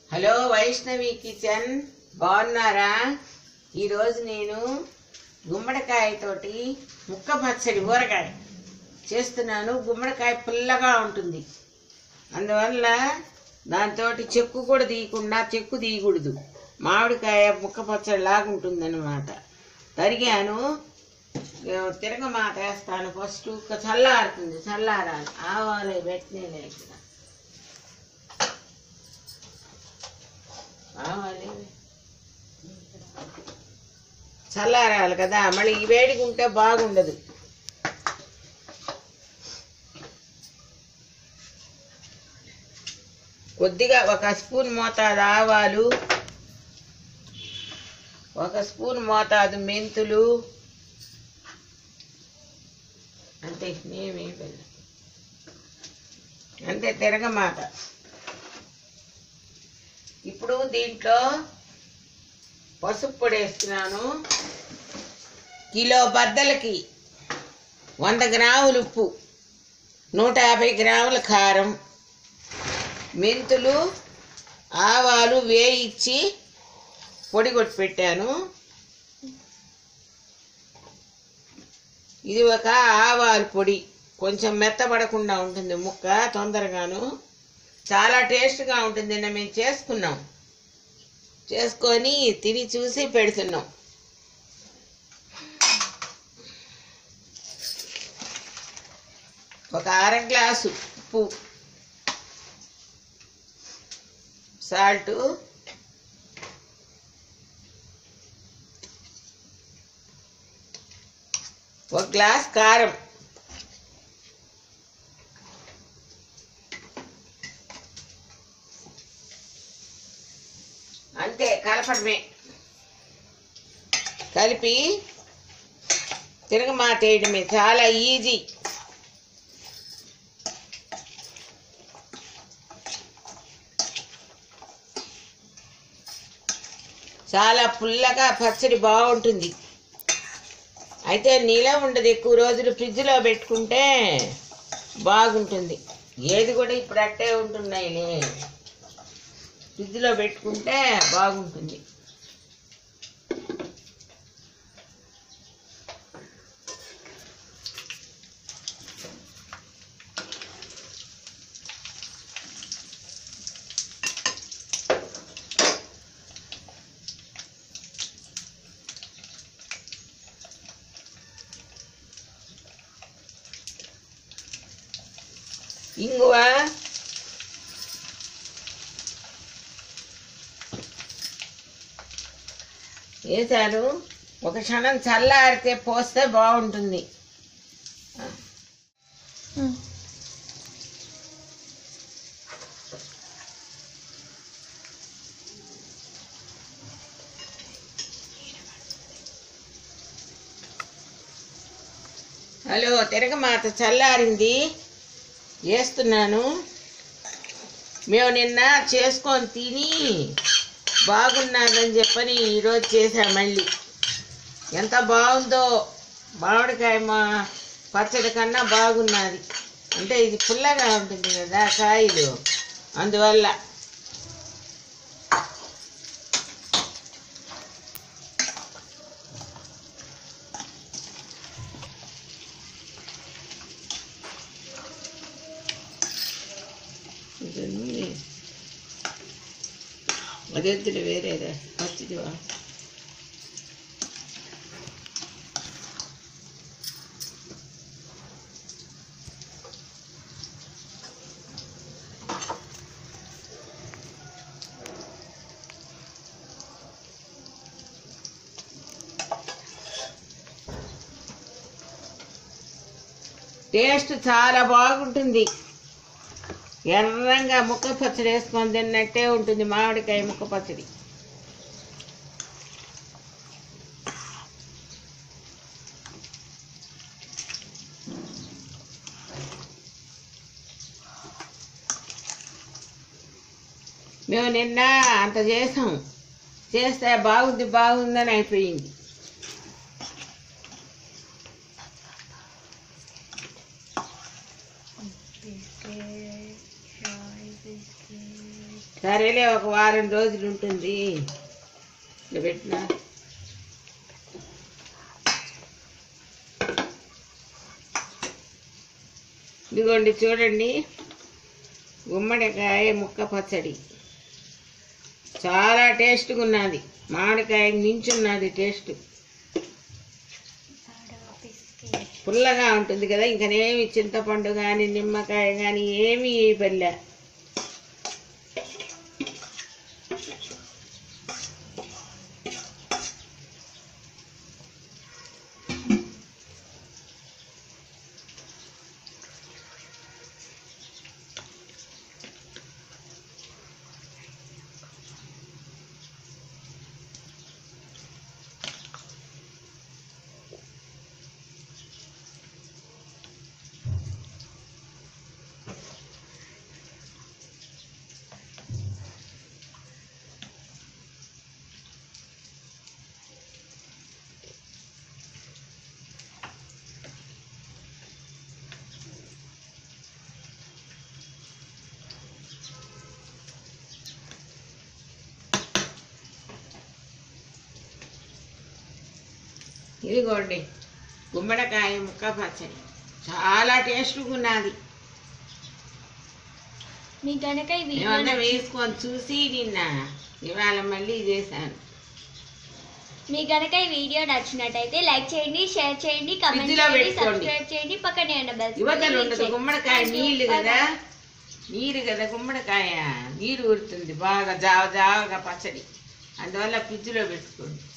Hello Vaishnavi kitchen బాగున్నారా ఈరోజు నేను గుమ్మడికాయతోటి ముక్క పచ్చడి ఊరగాయ చేస్తున్నాను గుమ్మడికాయ పుల్లగా ఉంటుంది అందువల్ల దాంతో చెక్కు కూడా తీయకుండా చెక్కు తీయకూడదు మామిడికాయ ముక్క పచ్చడి లాగా ఉంటుంది అనమాట తరిగాను తిరగమాత వేస్తాను ఫస్ట్ చల్లారుతుంది చల్లారాలి ఆవాలు పెట్టినే ఇక్కడ ఆవాలు చల్లారాలి కదా మళ్ళీ ఈ వేడిగా ఉంటే బాగుండదు కొద్దిగా ఒక స్పూన్ మోతాదు ఆవాలు ఒక స్పూన్ మోతాదు మెంతులు అంతే మేమే వెళ్ళాం అంతే తిరగమాట ఇప్పుడు దీంట్లో పసుపు పొడి వేస్తున్నాను కిలో బద్దలకి వంద గ్రాములు ఉప్పు నూట యాభై గ్రాముల కారం మెంతులు ఆవాలు వేయించి పొడి కొట్టి పెట్టాను ఇది ఒక ఆవాల పొడి కొంచెం మెత్తబడకుండా ఉంటుంది ముక్క తొందరగాను చాలా టేస్ట్గా ఉంటుంది నిన్న మేము చేసుకున్నాం చేసుకొని తిని చూసి పెడుతున్నాం ఒక అర గ్లాసు ఉప్పు సాల్ట్ ఒక గ్లాస్ కారం అంతే కలపడమే కలిపి తిరగమాతేయడమే చాలా ఈజీ చాలా పుల్లగా పచ్చడి బాగుంటుంది అయితే నిలవ ఉండదు ఎక్కువ రోజులు ఫ్రిడ్జ్లో పెట్టుకుంటే బాగుంటుంది ఏది కూడా ఇప్పుడు అట్టే ఉంటున్నాయిలే ఫ్రిడ్జ్లో పెట్టుకుంటే బాగుంటుంది ఇంగువ వేశాను ఒక క్షణం చల్లారితే పోస్తే బాగుంటుంది హలో తిరగమాత చల్లారింది వేస్తున్నాను మేము నిన్న చేసుకొని తిని బాగున్నదని చెప్పని ఈరోజు చేసాం మళ్ళీ ఎంత బాగుందో మామిడికాయ మా పచ్చడి కన్నా బాగున్నది అంటే ఇది పుల్లగా ఉంటుంది కదా కాయలు అందువల్ల ఇదన్నీ అదెద్దులు వేరేదా పచ్చిదివా టేస్ట్ చాలా బాగుంటుంది ఎర్రంగా ముక్క పచ్చడి వేసుకొని తిన్నట్టే ఉంటుంది మామిడికాయ ముక్క పచ్చడి మేము నిన్న అంత చేసాం చేస్తే బాగుంది బాగుందని అయిపోయింది biscuit, chai biscuit. సరేలే ఒక వారం రోజులు ఉంటుంది ఇట్లా పెట్టినా ఇదిగోండి చూడండి గుమ్మడికాయ ముక్క పచ్చడి చాలా టేస్ట్గా ఉన్నది మామిడికాయ మించున్నది టేస్ట్ పుల్లగా ఉంటుంది కదా ఇంకనేమి చింతపండు కానీ నిమ్మకాయ కానీ ఏమీ పల్లె ఇదిగోండి గుమ్మడికాయ ముక్క పచ్చడి చాలా టేస్ట్గా ఉన్నది మీకు కనుక ఈ వీడియో మేమన్నా నచ్చి- వేసుకొని చూసి నిన్న ఇవాళ మళ్ళీ చేశాను మీకు కనుక ఈ వీడియో నచ్చినట్టయితే లైక్ చేయండి షేర్ చేయండి కమెంట్ ఫ్రిడ్జ్లో చేయండి పెట్టుకోండి. సబ్స్క్రైబ్ చేయండి పక్కనే ఉన్న బెల్ యువతలు సింబల్ ఉండదు క్లిక్ గుమ్మడికాయ చేయండి. నీళ్ళు Thank you. కదా Bye bye. నీరు కదా గుమ్మడికాయ నీరు ఊరుతుంది బాగా జావ జావగా పచ్చడి అందువల్ల ఫ్రిడ్జ్లో పెట్టుకోండి